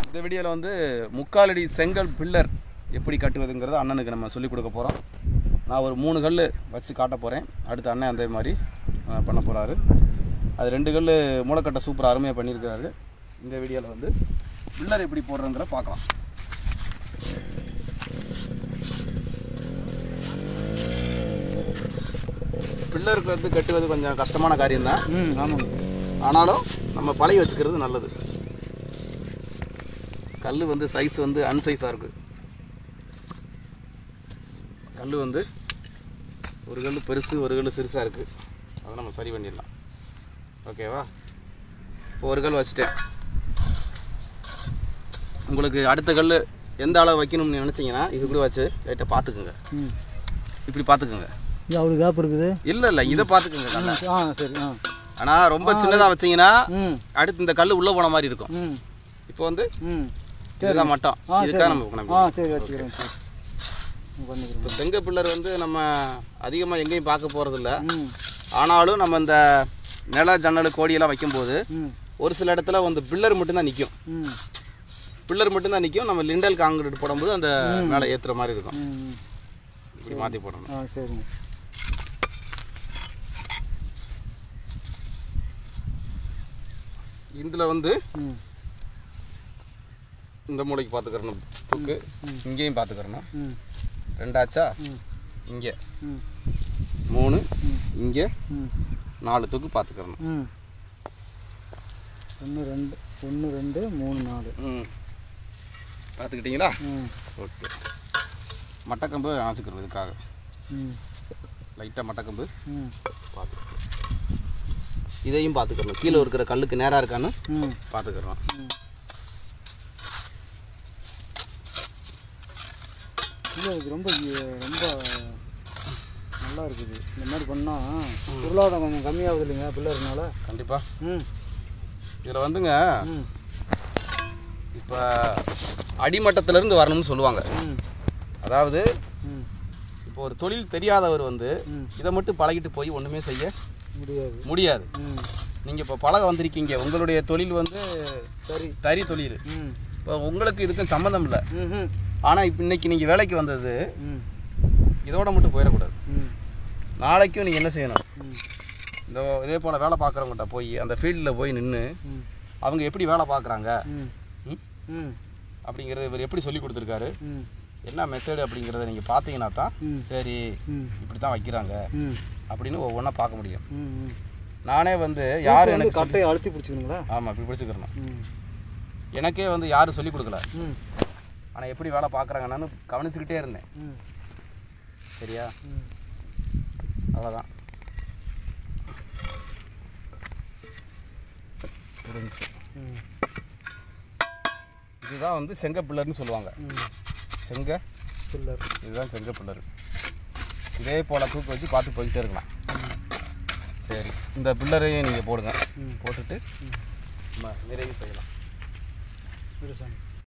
இந்த வீடியோவில் வந்து முக்காலடி செங்கல் பில்லர் எப்படி கட்டுவதுங்கிறத அண்ணனுக்கு நம்ம சொல்லிக் கொடுக்க போகிறோம் நான் ஒரு மூணு கல் வச்சு காட்ட போகிறேன் அடுத்து அண்ணன் அதே மாதிரி அஹ், பண்ண போகிறாரு அது ரெண்டு கல் மூளைக்கட்டை சூப்பராக அருமையாக பண்ணியிருக்காரு இந்த வீடியோவில் வந்து பில்லர் எப்படி போடுறதுங்கிற பார்க்கலாம் பில்லருக்கு வந்து கட்டுவது கொஞ்சம் கஷ்டமான காரியம்தான் ம் ஆமாங்க ஆனாலும் நம்ம பழைய வச்சுக்கிறது நல்லது கல் வந்து சைஸ் வந்து அன்சைஸாக இருக்குது கல் வந்து ஒரு கல் பெருசு ஒரு கல் சிறுசாக இருக்குது அதை நம்ம சரி பண்ணிடலாம் ஓகேவா இப்போ ஒரு கல் வச்சுட்டேன் உங்களுக்கு அடுத்த கல் எந்த அளவு வைக்கணும்னு நினச்சிங்கன்னா இது கூட வச்சு லைட்டாக பார்த்துக்குங்க ம் இப்படி பார்த்துக்குங்க இது அவ்வளோ கேப் இருக்குது இல்லை இல்லை இதை பார்த்துக்குங்க கல்லை ஆ சரி ஆ ஆனால் ரொம்ப சின்னதாக வச்சீங்கன்னா ம் அடுத்து இந்த கல் உள்ளே போன மாதிரி இருக்கும் ம் இப்போ வந்து ம் இதுதான் மட்டும் ஆ இதுக்காக சரி நம்ம கணக்கு ஆ சரி வச்சுக்கிறேன் சரி பண்ணிக்கிறேன் இப்போ செங்க பில்லர் வந்து நம்ம அதிகமாக எங்கேயும் பார்க்க போகிறதில்ல ம் ஆனாலும் நம்ம இந்த நில ஜன்னல் கோடியெல்லாம் வைக்கும்போது ம் ஒரு சில இடத்துல வந்து பில்லர் மட்டும்தான் நிற்கும் ம் பில்லர் மட்டும்தான் நிற்கும் நம்ம லிண்டல் காங்கிரீட் போடும்போது அந்த மேலே ஏற்றுற மாதிரி இருக்கும் ம் இப்படி மாற்றி போடணும் ஆ சரிங்க இதில் வந்து ம் இந்த மூளைக்கு பார்த்துக்கிறணும் தூக்கு இங்கேயும் பார்த்துக்கிறணும் ம் ரெண்டாச்சா ம் இங்கே ம் மூணு இங்கே ம் நாலு தூக்கு பார்த்துக்கிறணும் ம் ஒன்று ரெண்டு ஒன்று ரெண்டு மூணு நாலு ம் பார்த்துக்கிட்டிங்களா ம் ஓகே மட்டக்கம்பு அணைச்சிக்கிறது இதுக்காக ம் லைட்டாக மட்டக்கம்பு ம் பார்த்து இதையும் பார்த்துக்கிறணும் கீழே இருக்கிற கல்லுக்கு நேராக இருக்கான்னு ம் பார்த்துக்கிறோம் ம் இல்லை இது ரொம்ப இ- ரொம்ப நல்லா இருக்குது இந்த மாதிரி பண்ணால் பொருளாதாரம் கொஞ்சம் கம்மியாகுது இல்லைங்க பிள்ளைறனால கண்டிப்பாக ம் இதில் வந்துங்க ம் இப்போ அடிமட்டத்திலேருந்து வரணும்னு சொல்லுவாங்க ம் அதாவது ம் இப்போ ஒரு தொழில் தெரியாதவர் வந்து ம். இதை மட்டும் பழகிட்டு போய் ஒன்றுமே செய்ய முடியாது முடியாது ம் நீங்கள் இப்போ பழக வந்திருக்கீங்க உங்களுடைய தொழில் வந்து சரி தறி தொழில் ம் இப்போ உங்களுக்கு இதுக்கும் சம்மந்தம் இல்லை ம் ம் ஆனால் இப்போ இன்னைக்கு நீங்கள் வேலைக்கு வந்தது ம் இதோட மட்டும் போயிடக்கூடாது ம் நாளைக்கும் நீங்கள் என்ன செய்யணும் ம் இந்த இதே போல் வேலை பார்க்குறவங்ககிட்ட போய் அந்த ஃபீல்டில் போய் நின்று ம் அவங்க எப்படி வேலை பார்க்குறாங்க ம் ம்? ம் அப்படிங்கிறத இவர் எப்படி சொல்லி கொடுத்துருக்காரு ம் என்ன மெத்தடு அப்படிங்கிறத நீங்கள் பார்த்தீங்கன்னா தான் ம். சரி ம் இப்படி தான் வைக்கிறாங்க ம் அப்படின்னு ஒவ்வொன்றா பார்க்க முடியும் ம் ம் நானே வந்து யார் வந்து எனக்கு சொல்லி- கட்டையை அழுத்தி பிடிச்சிக்கணுங்களா ஆமாம் இப்படி பிடிச்சிக்கிறணும் ம் எனக்கே வந்து யாரும் சொல்லி கொடுக்கல ம் ஆனால் எப்படி வேலை பார்க்குறாங்க நான் கவனிச்சுக்கிட்டே இருந்தேன் ம் சரியா ம் அவ்வளோதான் புரிஞ்சு ம் இதுதான் வந்து செங்க பில்லர்னு சொல்லுவாங்க ம் செங்க பில்லர் இதுதான் செங்க பில்லர் இதே போல் தூக்கு வச்சு பார்த்து போய்கிட்டே இருக்கலாம் சரி இந்த பில்லரையும் நீங்கள் போடுங்க ம். போட்டுட்டு நம்ம நிறைவு செய்யலாம் விடு சாமி